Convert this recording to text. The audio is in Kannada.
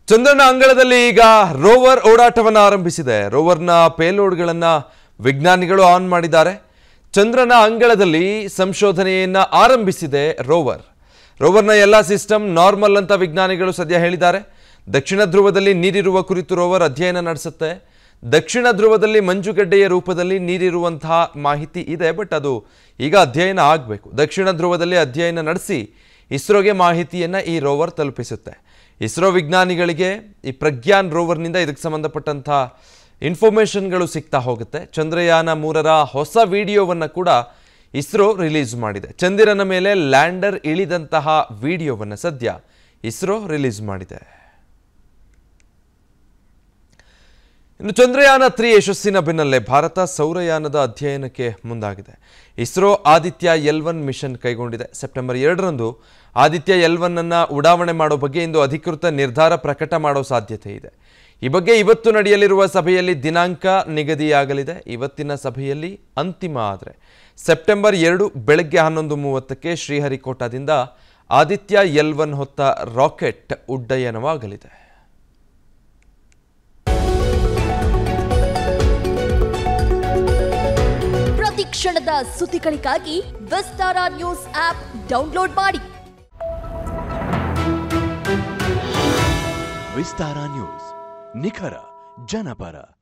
ಚಂದ್ರನ ಅಂಗಳದಲ್ಲಿ ಈಗ ರೋವರ್ ಓಡಾಟವನ್ನು ಆರಂಭಿಸಿದೆ ರೋವರ್ನ ಪೇಲೋಡ್ಗಳನ್ನು ವಿಜ್ಞಾನಿಗಳು ಆನ್ ಮಾಡಿದ್ದಾರೆ ಚಂದ್ರನ ಅಂಗಳದಲ್ಲಿ ಸಂಶೋಧನೆಯನ್ನ ಆರಂಭಿಸಿದೆ ರೋವರ್ ರೋವರ್ನ ಎಲ್ಲ ಸಿಸ್ಟಮ್ ನಾರ್ಮಲ್ ಅಂತ ವಿಜ್ಞಾನಿಗಳು ಸದ್ಯ ಹೇಳಿದ್ದಾರೆ ದಕ್ಷಿಣ ಧ್ರುವದಲ್ಲಿ ನೀರಿರುವ ಕುರಿತು ರೋವರ್ ಅಧ್ಯಯನ ನಡೆಸುತ್ತೆ ದಕ್ಷಿಣ ಧ್ರುವದಲ್ಲಿ ಮಂಜುಗಡ್ಡೆಯ ರೂಪದಲ್ಲಿ ನೀರಿರುವಂತಹ ಮಾಹಿತಿ ಇದೆ ಬಟ್ ಅದು ಈಗ ಅಧ್ಯಯನ ಆಗಬೇಕು ದಕ್ಷಿಣ ಧ್ರುವದಲ್ಲಿ ಅಧ್ಯಯನ ನಡೆಸಿ ಇಸ್ರೋಗೆ ಮಾಹಿತಿಯನ್ನು ಈ ರೋವರ್ ತಲುಪಿಸುತ್ತೆ ಇಸ್ರೋ ವಿಜ್ಞಾನಿಗಳಿಗೆ ಈ ಪ್ರಜ್ಞಾನ್ ರೋವರ್ನಿಂದ ಇದಕ್ಕೆ ಸಂಬಂಧಪಟ್ಟಂಥ ಇನ್ಫಾರ್ಮೇಷನ್ಗಳು ಸಿಗ್ತಾ ಹೋಗುತ್ತೆ ಚಂದ್ರಯಾನ ಮೂರರ ಹೊಸ ವಿಡಿಯೋವನ್ನು ಕೂಡ ಇಸ್ರೋ ರಿಲೀಸ್ ಮಾಡಿದೆ ಚಂದಿರನ ಮೇಲೆ ಲ್ಯಾಂಡರ್ ಇಳಿದಂತಹ ವಿಡಿಯೋವನ್ನು ಸದ್ಯ ಇಸ್ರೋ ರಿಲೀಸ್ ಮಾಡಿದೆ ಇನ್ನು ಚಂದ್ರಯಾನ ತ್ರೀ ಯಶಸ್ಸಿನ ಬೆನ್ನಲ್ಲೇ ಭಾರತ ಸೌರಯಾನದ ಅಧ್ಯಯನಕ್ಕೆ ಮುಂದಾಗಿದೆ ISRO Aditya L one mission ಕೈಗೊಂಡಿದೆ ಸೆಪ್ಟೆಂಬರ್ ಎರಡರಂದು ಆದಿತ್ಯ ಎಲ್ ಒನ್ ಅನ್ನ ಉಡಾವಣೆ ಮಾಡೋ ಬಗ್ಗೆ ಇಂದು ಅಧಿಕೃತ ನಿರ್ಧಾರ ಪ್ರಕಟ ಮಾಡೋ ಸಾಧ್ಯತೆ ಇದೆ ಈ ಬಗ್ಗೆ ಇವತ್ತು ನಡೆಯಲಿರುವ ಸಭೆಯಲ್ಲಿ ದಿನಾಂಕ ನಿಗದಿಯಾಗಲಿದೆ ಇವತ್ತಿನ ಸಭೆಯಲ್ಲಿ ಅಂತಿಮ ಆದರೆ ಸೆಪ್ಟೆಂಬರ್ ಎರಡು ಬೆಳಗ್ಗೆ ಹನ್ನೊಂದು ಮೂವತ್ತಕ್ಕೆ ಶ್ರೀಹರಿಕೋಟಾದಿಂದ ಆದಿತ್ಯ ಎಲ್ ಒನ್ ಹೊತ್ತ ರಾಕೆಟ್ ಉಡ್ಡಯನವಾಗಲಿದೆ ಪ್ರತಿ ಕ್ಷಣದ ಸುದ್ದಿಗಳಿಗಾಗಿ ವಿಸ್ತಾರ ನ್ಯೂಸ್ ಆಪ್ ಡೌನ್ಲೋಡ್ ಮಾಡಿ ವಿಸ್ತಾರ ನ್ಯೂಸ್ ನಿಖರ ಜನಪರ